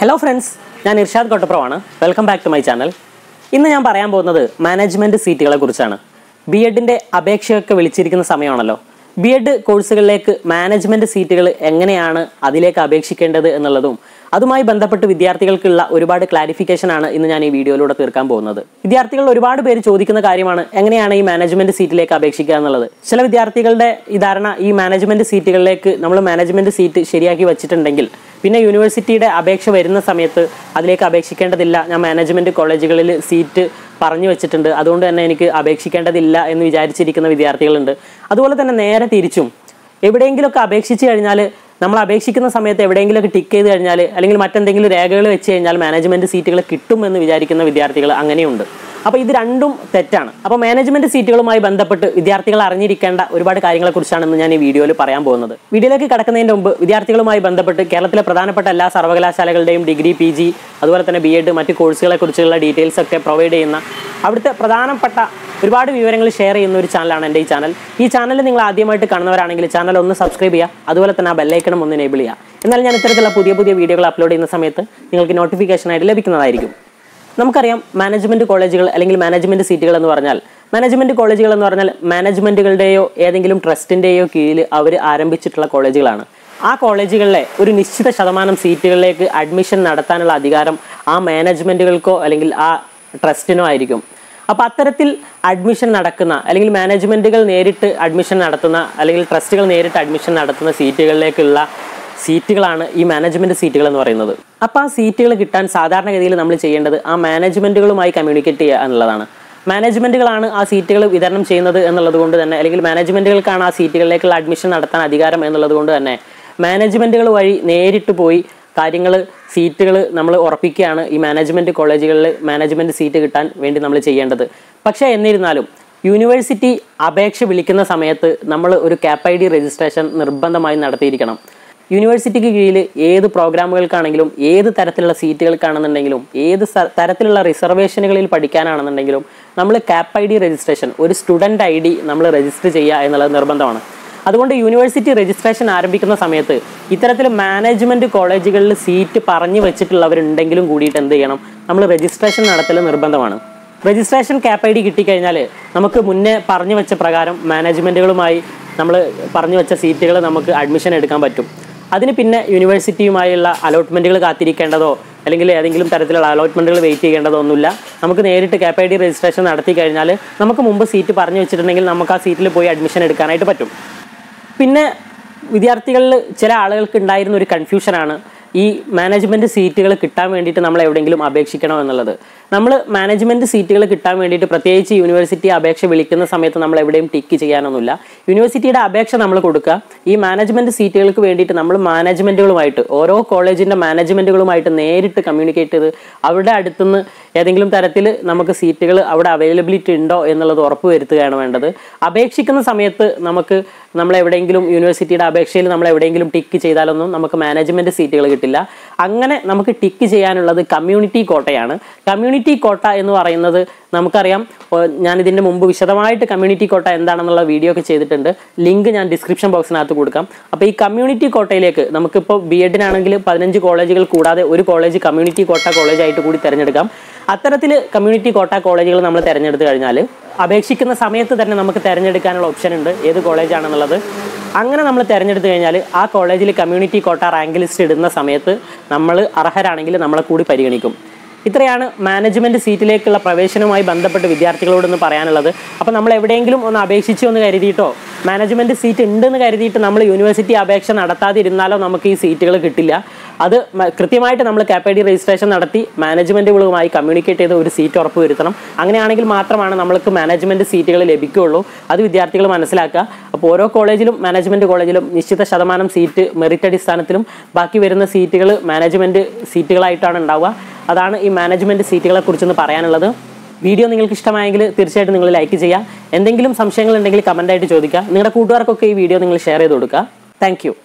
hello friends ഞാൻ ഇർഷാദ് കൊട്ടപ്രവാണ് welcome back to my channel ഇന്ന് ഞാൻ പറയാൻ പോകുന്നത് മാനേജ്മെൻറ്റ് സീറ്റുകളെ കുറിച്ചാണ് ബി എഡിൻ്റെ അപേക്ഷയൊക്കെ വിളിച്ചിരിക്കുന്ന സമയമാണല്ലോ ബി എഡ് കോഴ്സുകളിലേക്ക് മാനേജ്മെൻറ്റ് സീറ്റുകൾ എങ്ങനെയാണ് അതിലേക്ക് അപേക്ഷിക്കേണ്ടത് എന്നുള്ളതും അതുമായി ബന്ധപ്പെട്ട് വിദ്യാർത്ഥികൾക്കുള്ള ഒരുപാട് ക്ലാരിഫിക്കേഷൻ ആണ് ഇന്ന് ഞാൻ ഈ വീഡിയോയിലൂടെ തീർക്കാൻ പോകുന്നത് വിദ്യാർത്ഥികൾ ഒരുപാട് പേര് ചോദിക്കുന്ന കാര്യമാണ് എങ്ങനെയാണ് ഈ മാനേജ്മെന്റ് സീറ്റിലേക്ക് അപേക്ഷിക്കുക എന്നുള്ളത് ചില വിദ്യാർത്ഥികളുടെ ഈ ധാരണ ഈ മാനേജ്മെന്റ് സീറ്റുകളിലേക്ക് നമ്മൾ മാനേജ്മെന്റ് സീറ്റ് ശരിയാക്കി വെച്ചിട്ടുണ്ടെങ്കിൽ പിന്നെ യൂണിവേഴ്സിറ്റിയുടെ അപേക്ഷ വരുന്ന സമയത്ത് അതിലേക്ക് അപേക്ഷിക്കേണ്ടതില്ല ഞാൻ മാനേജ്മെന്റ് കോളേജുകളിൽ സീറ്റ് പറഞ്ഞു വെച്ചിട്ടുണ്ട് അതുകൊണ്ട് തന്നെ എനിക്ക് അപേക്ഷിക്കേണ്ടതില്ല എന്ന് വിചാരിച്ചിരിക്കുന്ന വിദ്യാർത്ഥികളുണ്ട് അതുപോലെ തന്നെ നേരെ തിരിച്ചും എവിടെയെങ്കിലുമൊക്കെ അപേക്ഷിച്ച് കഴിഞ്ഞാൽ നമ്മൾ അപേക്ഷിക്കുന്ന സമയത്ത് എവിടെയെങ്കിലുമൊക്കെ ടിക്ക് ചെയ്ത് കഴിഞ്ഞാൽ അല്ലെങ്കിൽ മറ്റെന്തെങ്കിലും രേഖകൾ വെച്ച് കഴിഞ്ഞാൽ മാനേജ്മെന്റ് സീറ്റുകൾ കിട്ടുമെന്ന് വിചാരിക്കുന്ന വിദ്യാർത്ഥികൾ അങ്ങനെയുണ്ട് അപ്പോൾ ഇത് രണ്ടും തെറ്റാണ് അപ്പോൾ മാനേജ്മെന്റ് സീറ്റുകളുമായി ബന്ധപ്പെട്ട് വിദ്യാർത്ഥികൾ അറിഞ്ഞിരിക്കേണ്ട ഒരുപാട് കാര്യങ്ങളെക്കുറിച്ചാണ് ഇന്ന് ഞാൻ ഈ വീഡിയോയിൽ പറയാൻ പോകുന്നത് വീഡിയോയിലേക്ക് കടക്കുന്നതിന് മുമ്പ് വിദ്യാർത്ഥികളുമായി ബന്ധപ്പെട്ട് കേരളത്തിലെ പ്രധാനപ്പെട്ട എല്ലാ സർവകലാശാലകളുടെയും ഡിഗ്രി പി ജി അതുപോലെ തന്നെ ബി എഡ് മറ്റ് കോഴ്സുകളെ കുറിച്ചുള്ള ഡീറ്റെയിൽസ് ഒക്കെ പ്രൊവൈഡ് ചെയ്യുന്ന അവിടുത്തെ പ്രധാനപ്പെട്ട ഒരുപാട് വിവരങ്ങൾ ഷെയർ ചെയ്യുന്ന ഒരു ചാനലാണ് എൻ്റെ ഈ ചാനൽ ഈ ചാനൽ നിങ്ങൾ ആദ്യമായിട്ട് കാണുന്നവരാണെങ്കിൽ ചാനൽ ഒന്ന് സബ്സ്ക്രൈബ് ചെയ്യുക അതുപോലെ തന്നെ ആ ബെല്ലൈക്കണം ഒന്ന് എനേബിൾ ചെയ്യുക എന്നാൽ ഞാൻ ഇത്തരത്തിലുള്ള പുതിയ പുതിയ വീഡിയോകൾ അപ്ലോഡ് ചെയ്യുന്ന സമയത്ത് നിങ്ങൾക്ക് നോട്ടിഫിക്കേഷൻ ആയിട്ട് ലഭിക്കുന്നതായിരിക്കും നമുക്കറിയാം മാനേജ്മെന്റ് കോളേജുകൾ അല്ലെങ്കിൽ മാനേജ്മെന്റ് സീറ്റുകൾ എന്ന് പറഞ്ഞാൽ മാനേജ്മെന്റ് കോളേജുകൾ എന്ന് പറഞ്ഞാൽ മാനേജ്മെന്റുകളുടെയോ ഏതെങ്കിലും ട്രസ്റ്റിന്റെയോ കീഴിൽ അവർ ആരംഭിച്ചിട്ടുള്ള കോളേജുകളാണ് ആ കോളേജുകളിലെ ഒരു നിശ്ചിത ശതമാനം സീറ്റുകളിലേക്ക് അഡ്മിഷൻ നടത്താനുള്ള അധികാരം ആ മാനേജ്മെന്റുകൾക്കോ അല്ലെങ്കിൽ ആ ട്രസ്റ്റിനോ ആയിരിക്കും അപ്പോൾ അത്തരത്തിൽ അഡ്മിഷൻ നടക്കുന്ന അല്ലെങ്കിൽ മാനേജ്മെന്റുകൾ നേരിട്ട് അഡ്മിഷൻ നടത്തുന്ന അല്ലെങ്കിൽ ട്രസ്റ്റുകൾ നേരിട്ട് അഡ്മിഷൻ നടത്തുന്ന സീറ്റുകളിലേക്കുള്ള സീറ്റുകളാണ് ഈ മാനേജ്മെന്റ് സീറ്റുകൾ എന്ന് പറയുന്നത് അപ്പോൾ ആ സീറ്റുകൾ കിട്ടാൻ സാധാരണഗതിയിൽ നമ്മൾ ചെയ്യേണ്ടത് ആ മാനേജ്മെന്റുകളുമായി കമ്മ്യൂണിക്കേറ്റ് ചെയ്യുക എന്നുള്ളതാണ് മാനേജ്മെന്റുകളാണ് ആ സീറ്റുകൾ വിതരണം ചെയ്യുന്നത് എന്നുള്ളത് കൊണ്ട് തന്നെ അല്ലെങ്കിൽ മാനേജ്മെന്റുകൾക്കാണ് ആ സീറ്റുകളിലേക്കുള്ള അഡ്മിഷൻ നടത്താൻ അധികാരം എന്നുള്ളത് കൊണ്ട് തന്നെ മാനേജ്മെന്റുകൾ വഴി നേരിട്ട് പോയി കാര്യങ്ങൾ സീറ്റുകൾ നമ്മൾ ഉറപ്പിക്കുകയാണ് ഈ മാനേജ്മെന്റ് കോളേജുകളിൽ മാനേജ്മെന്റ് സീറ്റ് കിട്ടാൻ വേണ്ടി നമ്മൾ ചെയ്യേണ്ടത് പക്ഷേ എന്നിരുന്നാലും യൂണിവേഴ്സിറ്റി അപേക്ഷ വിളിക്കുന്ന സമയത്ത് നമ്മൾ ഒരു ക്യാപ് ഐ ഡി രജിസ്ട്രേഷൻ നിർബന്ധമായി നടത്തിയിരിക്കണം യൂണിവേഴ്സിറ്റിക്ക് കീഴിൽ ഏത് പ്രോഗ്രാമുകൾക്കാണെങ്കിലും ഏത് തരത്തിലുള്ള സീറ്റുകൾക്കാണെന്നുണ്ടെങ്കിലും ഏത് സ- തരത്തിലുള്ള റിസർവേഷനുകളിൽ പഠിക്കാനാണെന്നുണ്ടെങ്കിലും നമ്മൾ ക്യാപ് ഐ ഡി രജിസ്ട്രേഷൻ ഒരു സ്റ്റുഡൻറ് ഐ ഡി നമ്മൾ രജിസ്റ്റർ ചെയ്യുക എന്നുള്ളത് നിർബന്ധമാണ് അതുകൊണ്ട് യൂണിവേഴ്സിറ്റി രജിസ്ട്രേഷൻ ആരംഭിക്കുന്ന സമയത്ത് ഇത്തരത്തിൽ മാനേജ്മെന്റ് കോളേജുകളിൽ സീറ്റ് പറഞ്ഞു വെച്ചിട്ടുള്ളവരുണ്ടെങ്കിലും കൂടിയിട്ട് എന്ത് ചെയ്യണം നമ്മൾ രജിസ്ട്രേഷൻ നടത്തൽ നിർബന്ധമാണ് രജിസ്ട്രേഷൻ ക്യാപ് ഐ ഡി കിട്ടിക്കഴിഞ്ഞാൽ നമുക്ക് മുന്നേ പറഞ്ഞു വെച്ച പ്രകാരം മാനേജ്മെന്റുകളുമായി നമ്മൾ പറഞ്ഞു വെച്ച സീറ്റുകൾ നമുക്ക് അഡ്മിഷൻ എടുക്കാൻ പറ്റും അതിന് പിന്നെ യൂണിവേഴ്സിറ്റിയുമായുള്ള അലോട്ട്മെന്റുകൾ കാത്തിരിക്കേണ്ടതോ അല്ലെങ്കിൽ ഏതെങ്കിലും തരത്തിലുള്ള അലോട്ട്മെന്റുകൾ വെയിറ്റ് ചെയ്യേണ്ടതോ ഒന്നുമില്ല നമുക്ക് നേരിട്ട് ക്യാപ് ഐ ഡി രജിസ്ട്രേഷൻ നടത്തി കഴിഞ്ഞാൽ നമുക്ക് മുമ്പ് സീറ്റ് പറഞ്ഞു വെച്ചിട്ടുണ്ടെങ്കിൽ നമുക്ക് ആ സീറ്റിൽ പോയി അഡ്മിഷൻ എടുക്കാനായിട്ട് പറ്റും പിന്നെ വിദ്യാർത്ഥികളിൽ ചില ആളുകൾക്ക് ഉണ്ടായിരുന്ന ഒരു കൺഫ്യൂഷനാണ് ഈ മാനേജ്മെന്റ് സീറ്റുകൾ കിട്ടാൻ വേണ്ടിയിട്ട് നമ്മൾ എവിടെയെങ്കിലും അപേക്ഷിക്കണോ എന്നുള്ളത് നമ്മൾ മാനേജ്മെന്റ് സീറ്റുകൾ കിട്ടാൻ വേണ്ടിയിട്ട് പ്രത്യേകിച്ച് യൂണിവേഴ്സിറ്റി അപേക്ഷ വിളിക്കുന്ന സമയത്ത് നമ്മൾ എവിടെയും ടിക്ക് ചെയ്യാനൊന്നുമില്ല യൂണിവേഴ്സിറ്റിയുടെ അപേക്ഷ നമ്മൾ കൊടുക്കുക ഈ മാനേജ്മെന്റ് സീറ്റുകൾക്ക് വേണ്ടിയിട്ട് നമ്മൾ മാനേജ്മെന്റുകളുമായിട്ട് ഓരോ കോളേജിന്റെ മാനേജ്മെന്റുകളുമായിട്ട് നേരിട്ട് കമ്മ്യൂണിക്കേറ്റ് ചെയ്ത് അവരുടെ അടുത്തുനിന്ന് ഏതെങ്കിലും തരത്തിൽ നമുക്ക് സീറ്റുകൾ അവിടെ അവൈലബിലിറ്റി ഉണ്ടോ എന്നുള്ളത് ഉറപ്പ് വരുത്തുകയാണ് വേണ്ടത് അപേക്ഷിക്കുന്ന സമയത്ത് നമുക്ക് നമ്മൾ എവിടെയെങ്കിലും യൂണിവേഴ്സിറ്റിയുടെ അപേക്ഷയിൽ നമ്മൾ എവിടെയെങ്കിലും ടിക്ക് ചെയ്താലൊന്നും നമുക്ക് മാനേജ്മെന്റ് സീറ്റുകൾ കിട്ടില്ല അങ്ങനെ നമുക്ക് ടിക്ക് ചെയ്യാനുള്ളത് കമ്മ്യൂണിറ്റി കോട്ടയാണ് കമ്മ്യൂണിറ്റി കോട്ട എന്ന് പറയുന്നത് നമുക്കറിയാം ഏർ ഞാൻ ഇതിന്റെ മുമ്പ് വിശദമായിട്ട് കമ്മ്യൂണിറ്റി കോട്ട എന്താണെന്നുള്ള വീഡിയോ ഒക്കെ ചെയ്തിട്ടുണ്ട് ലിങ്ക് ഞാൻ ഡിസ്ക്രിപ്ഷൻ ബോക്സിനകത്ത് കൊടുക്കാം അപ്പോൾ ഈ കമ്മ്യൂണിറ്റി കോട്ടയിലേക്ക് നമുക്കിപ്പോൾ ബി എഡിനാണെങ്കിൽ പതിനഞ്ച് കോളേജുകൾ കൂടാതെ ഒരു കോളേജ് കമ്മ്യൂണിറ്റി കോട്ട കോളേജായിട്ട് കൂടി തിരഞ്ഞെടുക്കാം അത്തരത്തിൽ കമ്മ്യൂണിറ്റി കോട്ട കോളേജുകൾ നമ്മൾ തിരഞ്ഞെടുത്ത് കഴിഞ്ഞാൽ അപേക്ഷിക്കുന്ന സമയത്ത് തന്നെ നമുക്ക് തിരഞ്ഞെടുക്കാനുള്ള ഓപ്ഷൻ ഉണ്ട് ഏത് കോളേജാണെന്നുള്ളത് അങ്ങനെ നമ്മൾ തിരഞ്ഞെടുത്ത് കഴിഞ്ഞാൽ ആ കോളേജിൽ കമ്മ്യൂണിറ്റി കോട്ട റാങ്ക് ലിസ്റ്റ് ഇടുന്ന സമയത്ത് നമ്മൾ അർഹരാണെങ്കിൽ നമ്മളെ കൂടി പരിഗണിക്കും ഇത്രയാണ് മാനേജ്മെന്റ് സീറ്റിലേക്കുള്ള പ്രവേശനവുമായി ബന്ധപ്പെട്ട് വിദ്യാർത്ഥികളോടൊന്ന് പറയാനുള്ളത് അപ്പോൾ നമ്മൾ എവിടെയെങ്കിലും ഒന്ന് അപേക്ഷിച്ചു എന്ന് കരുതിയിട്ടോ മാനേജ്മെന്റ് സീറ്റ് ഉണ്ടെന്ന് കരുതിയിട്ട് നമ്മൾ യൂണിവേഴ്സിറ്റി അപേക്ഷ നടത്താതിരുന്നാലോ നമുക്ക് ഈ സീറ്റുകൾ കിട്ടില്ല അത് മ- കൃത്യമായിട്ട് നമ്മൾ ക്യാപ് ഐ ഡി രജിസ്ട്രേഷൻ നടത്തി മാനേജ്മെന്റുകളുമായി കമ്മ്യൂണിക്കേറ്റ് ചെയ്ത് ഒരു സീറ്റ് ഉറപ്പ് വരുത്തണം അങ്ങനെയാണെങ്കിൽ മാത്രമാണ് നമ്മൾക്ക് മാനേജ്മെന്റ് സീറ്റുകൾ ലഭിക്കുകയുള്ളൂ അത് വിദ്യാർത്ഥികൾ മനസ്സിലാക്കുക അപ്പോൾ ഓരോ കോളേജിലും മാനേജ്മെന്റ് കോളേജിലും നിശ്ചിത ശതമാനം സീറ്റ് മെറിറ്റ് അടിസ്ഥാനത്തിലും ബാക്കി വരുന്ന സീറ്റുകൾ മാനേജ്മെന്റ് സീറ്റുകളായിട്ടാണ് ഉണ്ടാവുക അതാണ് ഈ മാനേജ്മെന്റ് സീറ്റുകളെ കുറിച്ചൊന്ന് പറയാനുള്ളത് വീഡിയോ നിങ്ങൾക്ക് ഇഷ്ടമായെങ്കിൽ തീർച്ചയായിട്ടും നിങ്ങൾ ലൈക്ക് ചെയ്യുക എന്തെങ്കിലും സംശയങ്ങൾ ഉണ്ടെങ്കിൽ കമൻ്റായിട്ട് ചോദിക്കുക നിങ്ങളുടെ കൂട്ടുകാർക്കൊക്കെ ഈ വീഡിയോ നിങ്ങൾ ഷെയർ ചെയ്ത് കൊടുക്കുക താങ്ക്